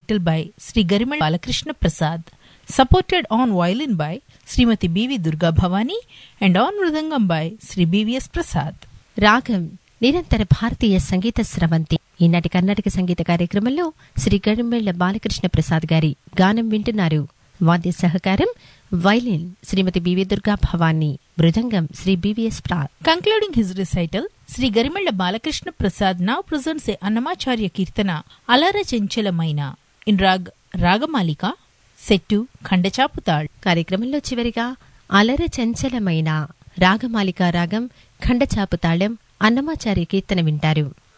recital by Sri Garimal Balakrishna Prasad, supported on violin by Srimati B.V. Durga Bhavani and on mridangam by Sri B.V.S. Prasad. రాగం నిరంతర భారతీయ సంగీత స్రవంతి ఈనాటి కర్ణాటక సంగీత కార్యక్రమంలో శ్రీ గడిమెళ్ల బాలకృష్ణ ప్రసాద్ గారి గానం వింటున్నారు వాద్య సహకారం violin Shrimati B V Durga Bhavani mridangam Shri B V S ప్రా Concluding his recital, Sri Garimalla Balakrishna Prasad now presents a Annamacharya Kirtana Alara Chenchalamayna in Rag Ragamalika set to Khandachaputal. కార్యక్రమంలో చివరిగా అలర చంచలమైన రాగమాలిక రాగం ఖండచాపు తాళం అన్నమాచార్య కీర్తన వింటారు